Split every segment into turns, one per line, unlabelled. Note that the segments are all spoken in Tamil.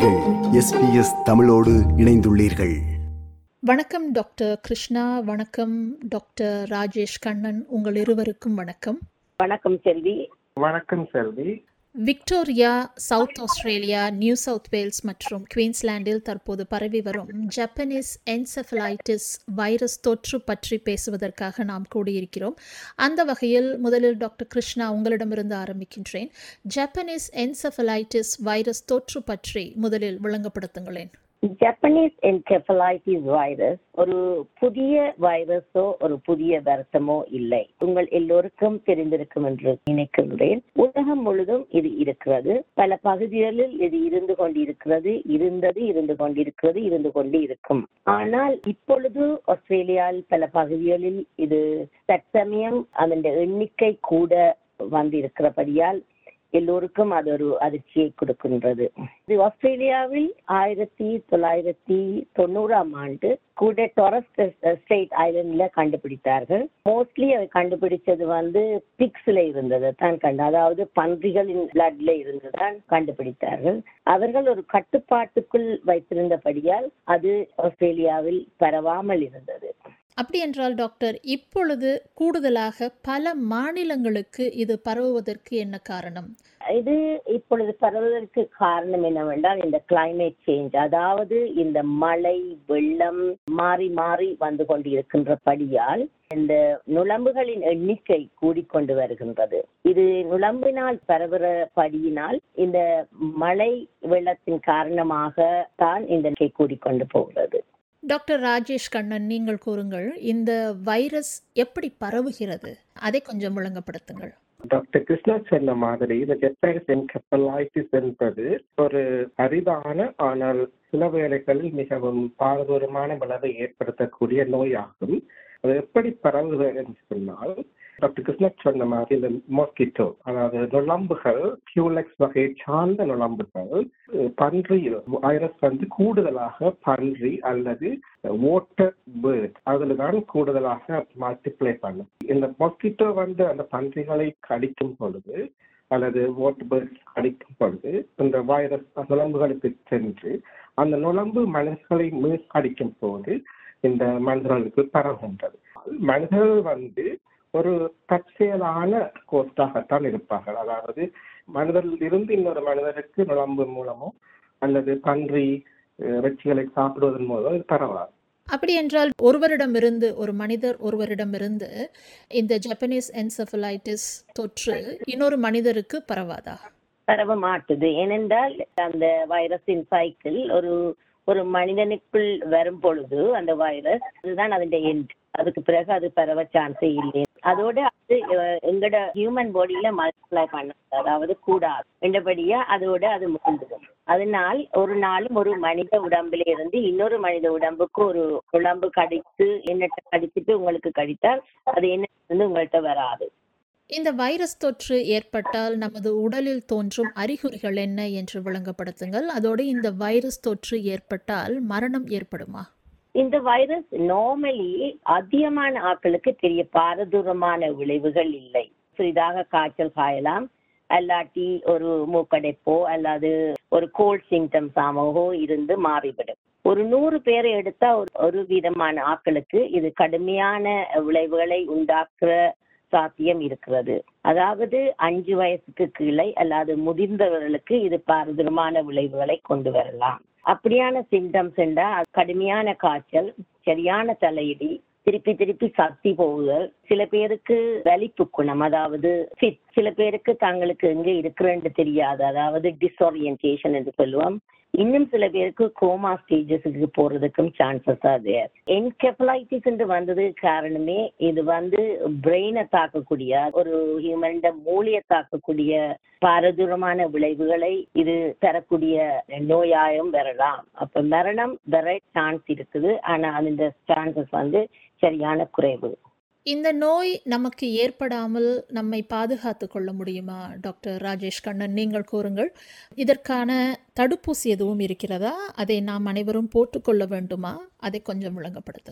நீங்கள் எஸ்பிஎஸ் தமிழோடு இணைந்துள்ளீர்கள்
வணக்கம் டாக்டர் கிருஷ்ணா வணக்கம் டாக்டர் ராஜேஷ் கண்ணன் உங்கள் இருவருக்கும் வணக்கம்
வணக்கம் செல்வி
வணக்கம் Selvi
Victoria South Australia New South Wales மற்றும் குயின்ஸ்லாண்டில் தற்போது பரவி வரும் ஜப்பனீஸ் என்செஃபலைட்டிஸ் வைரஸ் தொற்று பற்றி பேசுவதற்காக நாம் கூடியிருக்கிறோம் அந்த வகையில் முதலில் டாக்டர் கிருஷ்ணா உங்களிடமிருந்து ஆரம்பிக்கின்றேன் ஜப்பனீஸ் என்செஃபலைட்டிஸ் வைரஸ் தொற்று பற்றி முதலில் விளங்கப்படுத்துங்களேன்
ஜப்பனீஸ் என்கெஃபலைட்டிஸ் வைரஸ் ஒரு புதிய வைரஸோ ஒரு புதிய வருத்தமோ இல்லை உங்கள் எல்லோருக்கும் தெரிந்திருக்கும் என்று நினைக்கின்றேன் உலகம் முழுதும் இது இருக்கிறது பல பகுதிகளில் இது இருந்து கொண்டிருக்கிறது இருந்தது இருந்து கொண்டிருக்கிறது இருந்து கொண்டு இருக்கும் ஆனால் இப்பொழுது ஆஸ்திரேலியாவில் பல பகுதிகளில் இது தற்சமயம் அதன் எண்ணிக்கை கூட வந்திருக்கிறபடியால் எல்லோருக்கும் அது ஒரு அதிர்ச்சியை கொடுக்கின்றது இது ஆஸ்திரேலியாவில் ஆயிரத்தி தொள்ளாயிரத்தி தொண்ணூறாம் ஆண்டு கூட டொரஸ் ஸ்டேட் ஐலண்ட்ல கண்டுபிடித்தார்கள் மோஸ்ட்லி அதை கண்டுபிடிச்சது வந்து பிக்ஸ்ல இருந்தது தான் கண்டு அதாவது பன்றிகளின் பிளட்ல இருந்து தான் கண்டுபிடித்தார்கள் அவர்கள் ஒரு கட்டுப்பாட்டுக்குள் வைத்திருந்தபடியால் அது ஆஸ்திரேலியாவில் பரவாமல் இருந்தது
அப்படி என்றால் டாக்டர் இப்பொழுது கூடுதலாக பல மாநிலங்களுக்கு இது பரவுவதற்கு என்ன காரணம்
இது இப்பொழுது பரவுவதற்கு காரணம் என்னவென்றால் இந்த கிளைமேட் சேஞ்ச் அதாவது இந்த மழை வெள்ளம் மாறி மாறி வந்து கொண்டிருக்கின்றபடியால் இந்த நுழம்புகளின் எண்ணிக்கை கூடிக்கொண்டு வருகின்றது இது நுழம்பினால் பரவுற படியினால் இந்த மழை வெள்ளத்தின் காரணமாக தான் இந்த எண்ணிக்கை கூடிக்கொண்டு போகிறது
டாக்டர் ராஜேஷ் கண்ணன் நீங்கள் கூறுங்கள் இந்த வைரஸ் எப்படி பரவுகிறது அதை கொஞ்சம் விளங்கப்படுத்துங்கள்
டாக்டர் கிருஷ்ணா சொன்ன மாதிரி இந்த ஜெப்பனைஸ் என்கெப்பலைட்டிஸ் என்பது ஒரு அரிதான ஆனால் சில வேளைகளில் மிகவும் பாரதூரமான விளைவை ஏற்படுத்தக்கூடிய நோயாகும் அது எப்படி பரவுகிறது என்று சொன்னால் டாக்டர் கிருஷ்ணா சொன்ன மாதிரி இந்த மொஸ்கிட்டோ அதாவது நுழம்புகள் கியூலெக்ஸ் வகையை சார்ந்த நுழம்புகள் பன்றி வைரஸ் வந்து கூடுதலாக பன்றி அல்லது ஓட்டர் பேர்ட் அதுல தான் கூடுதலாக மல்டிப்ளை பண்ணும் இந்த மொஸ்கிட்டோ வந்து அந்த பன்றிகளை கடிக்கும் பொழுது அல்லது ஓட்டு பேர்ட் கடிக்கும் பொழுது இந்த வைரஸ் நுழம்புகளுக்கு சென்று அந்த நுழம்பு மனிதர்களை மீள் கடிக்கும் போது இந்த மனிதர்களுக்கு பரவுகின்றது மனிதர்கள் வந்து ஒரு தற்செயலான கோஸ்டாகத்தான் இருப்பார்கள் அதாவது மனிதரில் இருந்து இன்னொரு மனிதருக்கு நுழம்பு மூலமோ அல்லது பன்றி இறைச்சிகளை சாப்பிடுவதன் மூலம் இது பரவாது
அப்படி என்றால் ஒருவரிடமிருந்து ஒரு மனிதர் ஒருவரிடமிருந்து இந்த ஜப்பனீஸ் என்செஃபலைட்டிஸ் தொற்று இன்னொரு மனிதருக்கு பரவாதா
பரவ மாட்டுது ஏனென்றால் அந்த வைரஸின் சைக்கிள் ஒரு ஒரு மனிதனுக்குள் வரும் பொழுது அந்த வைரஸ் அதுதான் அதன் எண்ட் அதுக்கு பிறகு அது பரவ சான்ஸே இல்லை அதோட அது எங்கட ஹியூமன் பாடியில மல்டிப்ளை பண்ண அதாவது கூடாது என்றபடியா அதோட அது முடிந்துடும் அதனால் ஒரு நாளும் ஒரு மனித உடம்புல இருந்து இன்னொரு மனித உடம்புக்கு ஒரு உடம்பு கடித்து என்னட்ட கடிச்சிட்டு உங்களுக்கு கடித்தால் அது என்ன வந்து உங்கள்கிட்ட வராது
இந்த வைரஸ் தொற்று ஏற்பட்டால் நமது உடலில் தோன்றும் அறிகுறிகள் என்ன என்று விளங்கப்படுத்துங்கள் அதோடு இந்த வைரஸ் தொற்று ஏற்பட்டால் மரணம் ஏற்படுமா
இந்த வைரஸ் நார்மலி அதிகமான ஆட்களுக்கு தெரிய பாரதூரமான விளைவுகள் இல்லை சிறிதாக காய்ச்சல் காயலாம் அல்லாட்டி ஒரு மூக்கடைப்போ அல்லது ஒரு கோல்ட் சிம்டம்ஸ் ஆகவோ இருந்து மாறிவிடும் ஒரு நூறு பேரை எடுத்தா ஒரு ஒரு விதமான ஆட்களுக்கு இது கடுமையான விளைவுகளை உண்டாக்குற சாத்தியம் இருக்கிறது அதாவது அஞ்சு வயசுக்கு கீழே அல்லாது முதிர்ந்தவர்களுக்கு இது பாரதூரமான விளைவுகளை கொண்டு வரலாம் அப்படியான சிம்டம்ஸ் என்றால் கடுமையான காய்ச்சல் சரியான தலையிடி திருப்பி திருப்பி சக்தி போகுதல் சில பேருக்கு வலிப்பு குணம் அதாவது ஃபிட் சில பேருக்கு தங்களுக்கு எங்க இருக்கிறேன்னு தெரியாது அதாவது டிஸ்ஓரியன்டேஷன் என்று சொல்லுவோம் இன்னும் சில பேருக்கு கோமா ஸ்டேஜஸுக்கு போறதுக்கும் சான்சஸ் அது என்கெபலைட்டிஸ் என்று வந்தது காரணமே இது வந்து பிரெயினை தாக்கக்கூடிய ஒரு ஹியூமன் மூளையை தாக்கக்கூடிய பாரதூரமான விளைவுகளை இது தரக்கூடிய நோயாயும் வரலாம் அப்ப மரணம் வர சான்ஸ் இருக்குது ஆனா அந்த சான்சஸ் வந்து சரியான குறைவு
இந்த நோய் நமக்கு ஏற்படாமல் நம்மை பாதுகாத்து கொள்ள முடியுமா டாக்டர் ராஜேஷ் கண்ணன் நீங்கள் கூறுங்கள் இதற்கான தடுப்பூசி எதுவும் இருக்கிறதா அதை நாம் அனைவரும் போட்டுக்கொள்ள வேண்டுமா அதை கொஞ்சம் விளங்கப்படுத்துங்கள்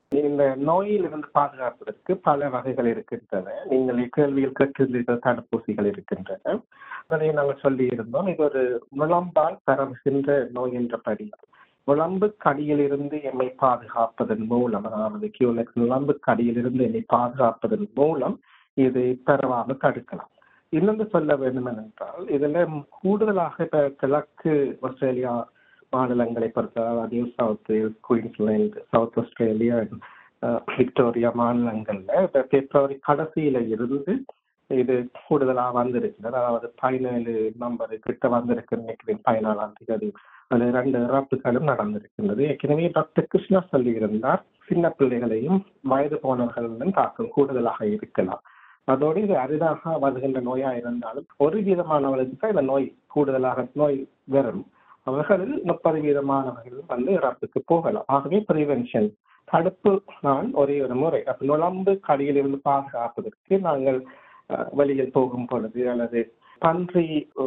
இந்த நோயிலிருந்து பாதுகாப்பதற்கு பல வகைகள் இருக்கின்றன நீங்கள் கேள்வியில் கேட்டிருந்த தடுப்பூசிகள் இருக்கின்றன அதை நாங்கள் சொல்லி இருந்தோம் இது ஒரு முழம்பால் பரவுகின்ற நோய் என்றபடி முழம்பு கடியிலிருந்து எம்மை பாதுகாப்பதன் மூலம் அதாவது கியூனெக்ஸ் முழம்பு கடியிலிருந்து என்னை பாதுகாப்பதன் மூலம் இது பரவாமல் தடுக்கலாம் இன்னொன்று சொல்ல வேண்டும் என்றால் இதுல கூடுதலாக இப்ப கிழக்கு ஆஸ்திரேலியா மாநிலங்களை பொறுத்த New South Wales Queensland South Australia Victoria மாநிலங்கள்ல இப்ப பிப்ரவரி கடைசியில இருந்து இது கூடுதலா வந்திருக்கிறது அதாவது பதினேழு நம்பர் கிட்ட வந்திருக்கு நினைக்கிறேன் பதினாலாம் தேதி அது ரெண்டு இறப்புகளும் நடந்திருக்கின்றது ஏற்கனவே டாக்டர் கிருஷ்ணா சொல்லியிருந்தார் சின்ன பிள்ளைகளையும் வயது போனவர்களுடன் தாக்கம் கூடுதலாக இருக்கலாம் அதோடு இது அரிதாக வருகின்ற நோயா இருந்தாலும் ஒரு விதமானவர்களுக்கு தான் இந்த நோய் கூடுதலாக நோய் வரும் அவர்களில் முப்பது வீதமானவர்கள் வந்து இறப்புக்கு போகலாம் ஆகவே ப்ரிவென்ஷன் தடுப்பு தான் ஒரே ஒரு முறை அப்ப நுழம்பு கடியிலிருந்து பாதுகாப்பதற்கு நாங்கள் வெளியில் போகும் பொழுது அல்லது பன்றி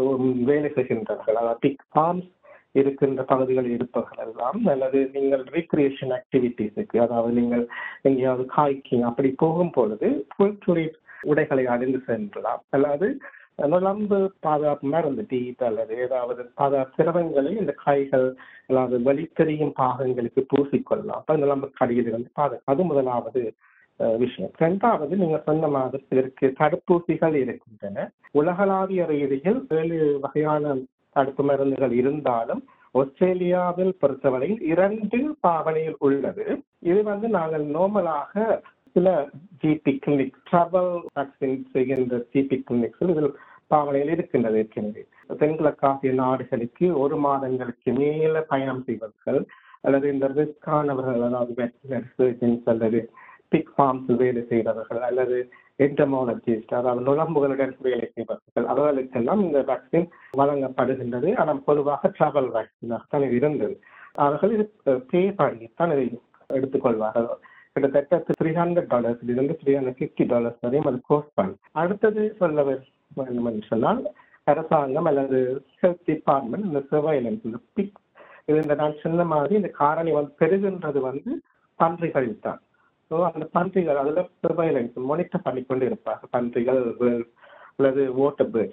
வேலை செய்கின்றவர்கள் அதாவது பிக் ஃபார்ம்ஸ் இருக்கின்ற பகுதிகளில் இருப்பவர்கள் எல்லாம் அல்லது நீங்கள் ரீக்ரியேஷன் ஆக்டிவிட்டிஸுக்கு அதாவது நீங்கள் எங்கேயாவது காய்க்கிங் அப்படி போகும் பொழுது ஃபுல் துரிட் உடைகளை அணிந்து சென்றலாம் அல்லது நுழம்பு பாதுகாப்பு மருந்து டீட் அல்லது ஏதாவது பாதுகாப்பு திரவங்களை இந்த காய்கள் அதாவது வெளித்தெரியும் பாகங்களுக்கு பூசிக்கொள்ளலாம் அப்ப நுழம்பு கடியில் இருந்து பாதுகா அது முதலாவது விஷயம் இரண்டாவது நீங்க சொன்ன மாதிரி இதற்கு தடுப்பூசிகள் இருக்கின்றன உலகளாவிய ரீதியில் ஏழு வகையான தடுப்பு மருந்துகள் இருந்தாலும் ஆஸ்திரேலியாவில் பொறுத்தவரையில் இரண்டு பாவனையில் உள்ளது இது வந்து நாங்கள் நோமலாக சில ஜிபி கிளினிக் ட்ரவல் வேக்சின் செய்கின்ற ஜிபி கிளினிக்ஸில் இதில் பாவனையில் இருக்கின்றது ஏற்கனவே தென்கிழக்காசிய நாடுகளுக்கு ஒரு மாதங்களுக்கு மேல பயணம் செய்வர்கள் அல்லது இந்த ரிஸ்கானவர்கள் அதாவது வெட்டினரி சர்ஜன்ஸ் அல்லது பிக் ஃபார்ம்ஸ் வேலை செய்கிறவர்கள் அல்லது என்டமாலஜிஸ்ட் அதாவது நுழம்புகளுடன் வேலை செய்பவர்கள் அவர்களுக்கெல்லாம் இந்த வேக்சின் வழங்கப்படுகின்றது ஆனால் பொதுவாக டிராவல் வேக்சினாக தான் இது இருந்தது அவர்கள் இது பே பண்ணித்தான் இதை எடுத்துக்கொள்வார்கள் கிட்டத்தட்ட த்ரீ ஹண்ட்ரட் டாலர்ஸ் இருந்து த்ரீ ஹண்ட்ரட் ஃபிஃப்டி டாலர்ஸ் வரையும் அது கோர்ஸ் பண்ணு அடுத்தது சொல்ல வேண்டும் என்று சொன்னால் அரசாங்கம் அல்லது ஹெல்த் டிபார்ட்மெண்ட் இந்த சர்வைலன்ஸ் இந்த பிக் இது இந்த நான் சொன்ன மாதிரி இந்த காரணி வந்து பெறுகின்றது வந்து பன்றிகளில் தான் ஸோ அந்த பன்றிகள் அதில் சர்வைலன்ஸ் மானிட்டர் பண்ணிக்கொண்டு இருப்பார்கள் பன்றிகள் அல்லது ஓட்டர் பேர்ட்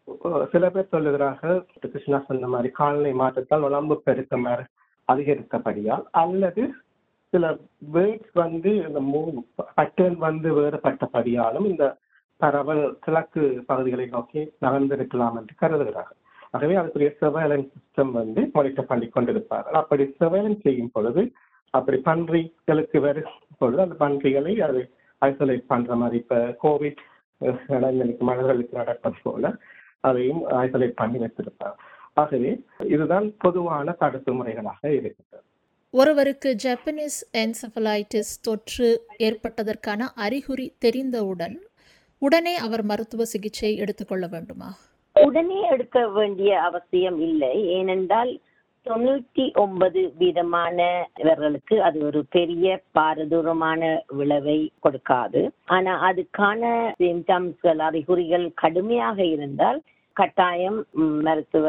சில பேர் சொல்லுகிறார்கள் கிருஷ்ணா சொன்ன மாதிரி காலநிலை மாற்றத்தால் உடம்பு பெருக்கம் அதிகரித்தபடியால் அல்லது சில பேர்ட்ஸ் வந்து இந்த மூவ் பட்டன் வந்து வேறுபட்டபடியாலும் இந்த பரவல் கிழக்கு பகுதிகளை நோக்கி நகர்ந்திருக்கலாம் என்று கருதுகிறார்கள் ஆகவே அதுக்குரிய சர்வைலன்ஸ் சிஸ்டம் வந்து மானிட்டர் பண்ணி கொண்டிருப்பார்கள் அப்படி சர்வைலன்ஸ் செய்யும் பொழுது அப்படி பன்றிகளுக்கு வரும் பொழுது அந்த பன்றிகளை அதை ஐசோலேட் பண்ற மாதிரி இப்ப கோவிட் இடங்களுக்கு மனிதர்களுக்கு நடப்பது போல அதையும் ஐசோலேட் பண்ணி வைத்திருப்பார் ஆகவே இதுதான் பொதுவான தடுப்பு முறைகளாக இருக்கிறது
ஒருவருக்கு ஜப்பனீஸ் என்செஃபலைட்டிஸ் தொற்று ஏற்பட்டதற்கான அறிகுறி தெரிந்தவுடன் உடனே அவர் மருத்துவ சிகிச்சை எடுத்துக்கொள்ள வேண்டுமா
உடனே எடுக்க வேண்டிய அவசியம் இல்லை ஏனென்றால் தொண்ணூற்றி ஒன்பது வீதமானவர்களுக்கு அது ஒரு பெரிய பாரதூரமான விளைவை கொடுக்காது ஆனா அதுக்கான சிம்டம்ஸ்கள் அறிகுறிகள் கடுமையாக இருந்தால் கட்டாயம் மருத்துவ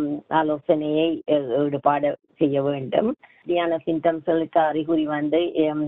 ஆலோசனையை ஈடுபாடு செய்ய வேண்டும் சரியான சிம்டம்ஸ்களுக்கு அறிகுறி வந்து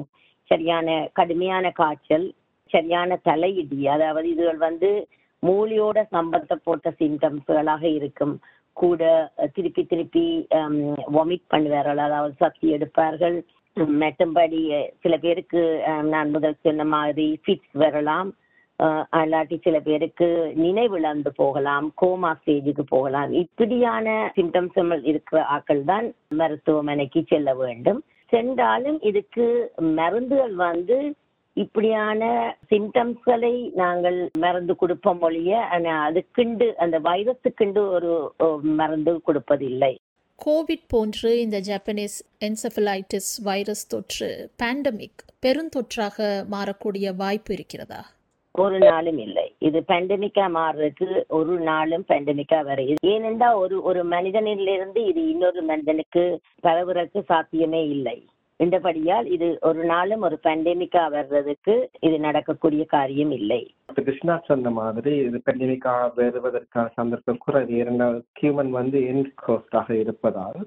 சரியான கடுமையான காய்ச்சல் சரியான தலையிடி அதாவது இதுகள் வந்து மூலியோட சம்பந்தப்பட்ட சிம்டம்ஸ்களாக இருக்கும் கூட திருப்பி திருப்பி வாமிட் பண்ணுவார்கள் அதாவது சக்தி எடுப்பார்கள் மற்றும்படி சில பேருக்கு நான் முதல் சொன்ன மாதிரி ஃபிட்ஸ் வரலாம் அல்லாட்டி சில பேருக்கு நினைவிழந்து போகலாம் கோமா ஸ்டேஜுக்கு போகலாம் இப்படியான சிம்டம்ஸ் இருக்கிற ஆக்கள் தான் மருத்துவமனைக்கு செல்ல வேண்டும் சென்றாலும் இதுக்கு மருந்துகள் வந்து இப்படியான சிம்டம்ஸ்களை நாங்கள் மருந்து கொடுப்போம் ஒழிய அதுக்குண்டு அந்த வைரஸுக்குண்டு ஒரு மருந்து கொடுப்பதில்லை
கோவிட் போன்று இந்த ஜப்பனீஸ் என்செஃபலைட்டிஸ் வைரஸ் தொற்று பேண்டமிக் பெருந்தொற்றாக மாறக்கூடிய வாய்ப்பு இருக்கிறதா
ஒரு நாளும் இல்லை இது பேண்டமிக்கா மாறுறதுக்கு ஒரு நாளும் பேண்டமிக்கா வர ஏனென்றா ஒரு ஒரு மனிதனிலிருந்து இது இன்னொரு மனிதனுக்கு பரவுறதுக்கு சாத்தியமே இல்லை என்றபடியால் இது ஒரு நாளும் ஒரு பேண்டமிக்கா வர்றதுக்கு இது நடக்கக்கூடிய காரியம் இல்லை
கிருஷ்ணா சொன்ன மாதிரி இது பெண்டமிக்கா வருவதற்கான சந்தர்ப்பம் குறைவு இரண்டாவது ஹியூமன் வந்து என் கோஸ்டாக இருப்பதால்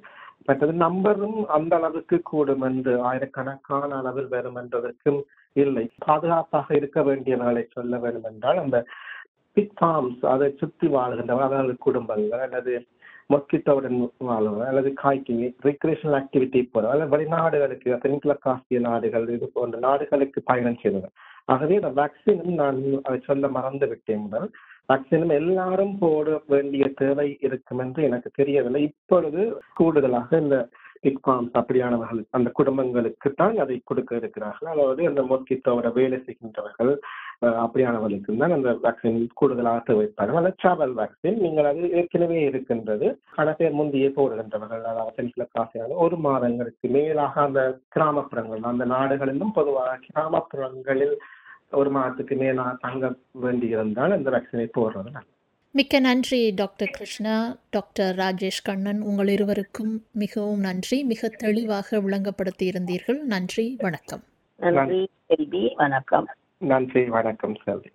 மற்றது நம்பரும் அந்த அளவுக்கு கூடும் என்று ஆயிரக்கணக்கான அளவில் வரும் என்றதற்கும் இல்லை பாதுகாப்பாக இருக்க வேண்டியவர்களை சொல்ல வேண்டும் என்றால் அந்த பிக் ஃபார்ம்ஸ் அதை சுற்றி வாழ்கின்றவர் அதாவது குடும்பங்கள் அல்லது மொஸ்கிட்டோவுடன் வாழ்வர் அல்லது காய்க்கிங் ரிக்ரேஷனல் ஆக்டிவிட்டி போற அல்லது வெளிநாடுகளுக்கு தென்கிழக்கு ஆசிய நாடுகள் இது போன்ற நாடுகளுக்கு பயணம் செய்தவர் ஆகவே இந்த வேக்சினும் நான் அதை சொல்ல மறந்து விட்டேன் முதல் வேக்சினும் எல்லாரும் போட வேண்டிய தேவை இருக்கும் என்று எனக்கு தெரியவில்லை இப்பொழுது கூடுதலாக இந்த பிக் ஃபார்ம்ஸ் அப்படியானவர்கள் அந்த குடும்பங்களுக்கு தான் அதை கொடுக்க இருக்கிறார்கள் அதாவது அந்த மொஸ்கிட்டோட வேலை செய்கின்றவர்கள் அஹ், அப்படியானவர்களுக்கு தான் அந்த வேக்சின் கூடுதலாக தேவைப்பார்கள் அந்த டிராவல் வேக்சின் நீங்கள் அது ஏற்கனவே இருக்கின்றது பல பேர் முந்தையே போடுகின்றவர்கள் அதாவது தென்கிழக்கு ஆசியாவில் ஒரு மாதங்களுக்கு மேலாக அந்த கிராமப்புறங்கள் அந்த நாடுகளிலும் பொதுவாக கிராமப்புறங்களில் ஒரு மாதத்துக்கு மேலாக தங்க வேண்டியிருந்தால் அந்த வேக்சினை போடுறது நல்லது.
மிக்க நன்றி டாக்டர் கிருஷ்ணா டாக்டர் ராஜேஷ் கண்ணன் உங்கள் இருவருக்கும் மிகவும் நன்றி மிக தெளிவாக விளங்கப்படுத்தி இருந்தீர்கள் நன்றி வணக்கம்
நன்றி செல்வி வணக்கம்
நன்றி வணக்கம் செல்வி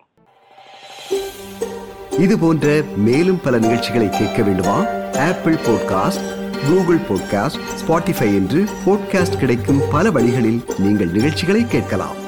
இது போன்ற மேலும் பல நிகழ்ச்சிகளை கேட்க வேண்டுமா Apple podcast Google podcast Spotify என்று பாட்காஸ்ட் கிடைக்கும் பல வழிகளில் நீங்கள் நிகழ்ச்சிகளை கேட்கலாம்